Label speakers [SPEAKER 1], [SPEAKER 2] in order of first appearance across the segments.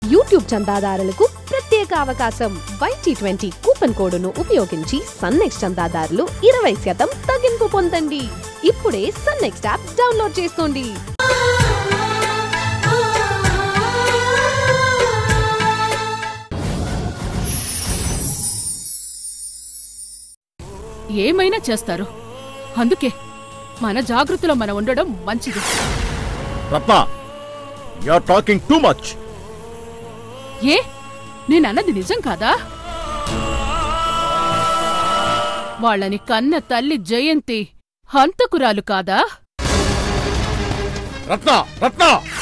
[SPEAKER 1] YouTube చందాదారులకు ప్రత్యేక అవకాశం YT twenty coupon కోడ్ను ఉపయోగించి సన్నెక్స్ చందాదారులు ఇరవై శాతం తగ్గింపు పొందండి ఇప్పుడే సన్నెక్స్ట్ యాప్ డౌన్లోడ్ చేసుకోండి
[SPEAKER 2] ఏమైనా చేస్తారు అందుకే మన జాగృతిలో మనం ఉండడం మంచిది
[SPEAKER 3] Ratna you are talking too much
[SPEAKER 2] ఏ నేనన్నది నిజం కాదా వాళ్ళని కన్న తల్లి జయంతి హంతకురాలు కాదా
[SPEAKER 3] రత్న రత్న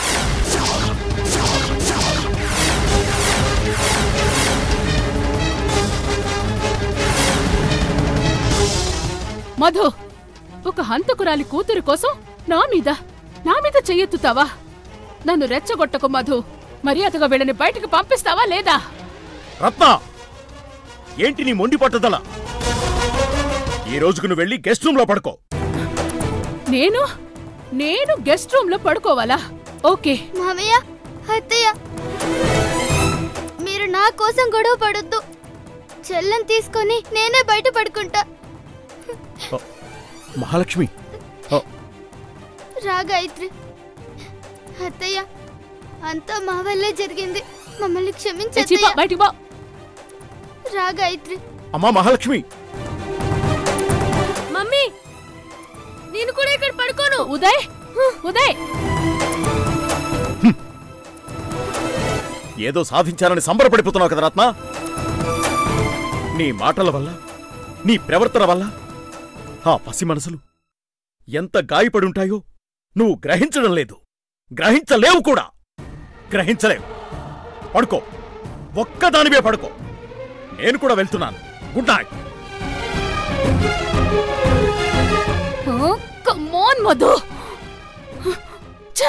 [SPEAKER 2] మధు ఒక హంతకురాలి కూతురు కోసం నా మీద నా మీద చెయ్యెత్తుతావా నన్ను రెచ్చగొట్టకు మధు మర్యాదగా వీళ్ళని బయటకు పంపిస్తావా లేదా
[SPEAKER 3] రత్న ఏంటి నీ మొండి పట్టుదల ఈ రోజుకు నువ్వు వెళ్ళి గెస్ట్ రూమ్ లో పడుకో
[SPEAKER 2] నేను నేను గెస్ట్ రూమ్ లో పడుకోవాలా ఓకే
[SPEAKER 4] మామయ్య అత్తయ్య మీరు నా కోసం గొడవ పడొద్దు చెల్లని తీసుకొని నేనే బయట పడుకుంటా
[SPEAKER 3] మహాలక్ష్మి ఓ,
[SPEAKER 4] రా గాయత్రి అత్తయ్య అంతా మా వల్లే జరిగింది మమ్మల్ని
[SPEAKER 2] ఏ
[SPEAKER 4] క్షమించు
[SPEAKER 2] చీపా,
[SPEAKER 4] అత్తయ్య.
[SPEAKER 2] బయటికి పో
[SPEAKER 4] రా గాయత్రి
[SPEAKER 3] అమ్మా మహాలక్ష్మి
[SPEAKER 4] మమ్మీ నేను కూడా ఇక్కడ పడుకోను
[SPEAKER 2] ఉదయ్ ఉదయ్
[SPEAKER 3] ఏదో సాధించాలని సంబరపడిపోతున్నావు కదా రత్న నీ మాటల వల్ల నీ ప్రవర్తన వల్ల ఆ పసి మనసులు ఎంత గాయపడి ఉంటాయో నువ్వు గ్రహించడం లేదు గ్రహించలేవు కూడా గ్రహించలేవు పడుకో ఒక్కదానివే పడుకో నేను కూడా వెళ్తున్నాను గుడ్ నైట్
[SPEAKER 2] కమోన్ మధు ఛే!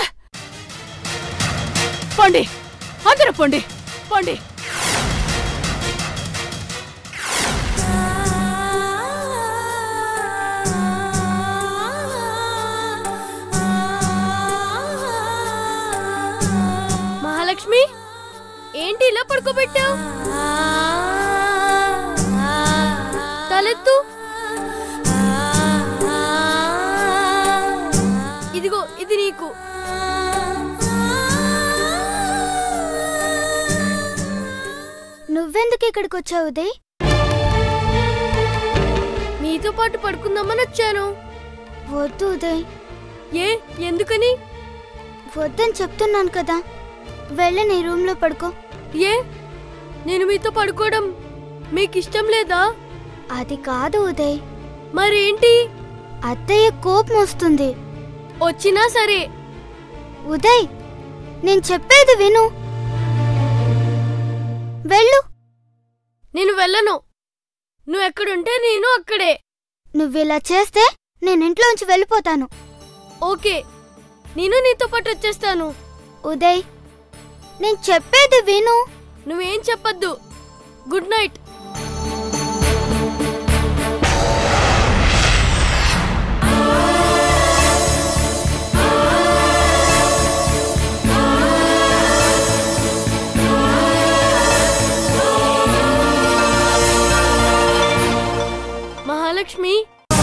[SPEAKER 2] పోండి అందరూ పోండి పోండి
[SPEAKER 4] మహాలక్ష్మి ఏంటి ఇలా పడుకోబెట్టావు తలెత్తు ఇదిగో ఇది నీకు నువ్వెందుకు ఇక్కడికి వచ్చావు ఉదయ్ మీతో పాటు పడుకుందామని వచ్చాను వద్దు ఉదయ్ ఏ ఎందుకని వద్దని చెప్తున్నాను కదా వెళ్ళ నీ రూమ్ లో పడుకో ఏ నేను మీతో పడుకోవడం మీకు ఇష్టం లేదా అది కాదు ఉదయ్ మరేంటి అత్తయ్య కోపం వస్తుంది వచ్చినా సరే ఉదయ్ నేను చెప్పేది విను వెళ్ళు నేను వెళ్ళను నువ్వు ఎక్కడుంటే నేను అక్కడే నువ్విలా చేస్తే నేను ఇంట్లోంచి వెళ్ళిపోతాను ఓకే నేను నీతో పాటు వచ్చేస్తాను ఉదయ్ నేను చెప్పేది విను నువ్వేం చెప్పొద్దు గుడ్ నైట్ మహాలక్ష్మి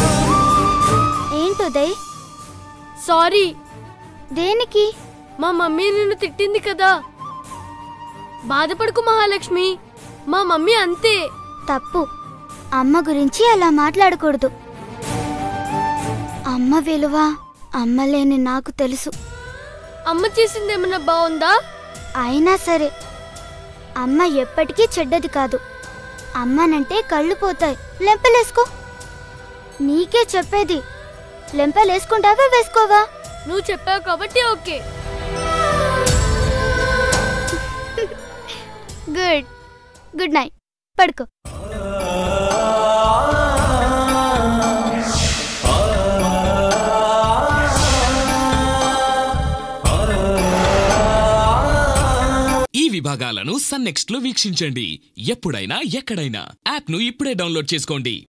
[SPEAKER 4] ఏంటి ఉదయ్ సారీ దేనికి మా మమ్మీ నిన్ను తిట్టింది కదా బాధపడుకు మహాలక్ష్మి మా మమ్మీ అంతే తప్పు అమ్మ గురించి అలా మాట్లాడకూడదు అమ్మ విలువ అమ్మ లేని నాకు తెలుసు అమ్మ చేసిందేమన్నా బాగుందా అయినా సరే అమ్మ ఎప్పటికీ చెడ్డది కాదు అమ్మనంటే కళ్ళు పోతాయి లెంపలేసుకో నీకే చెప్పేది లెంపలేసుకుంటావా వేసుకోవా నువ్వు చెప్పావు కాబట్టి ఓకే గుడ్ గుడ్ నైట్ పడుకో
[SPEAKER 5] ఈ విభాగాలను సన్ నెక్స్ట్ లో వీక్షించండి ఎప్పుడైనా ఎక్కడైనా యాప్ ను ఇప్పుడే డౌన్లోడ్ చేసుకోండి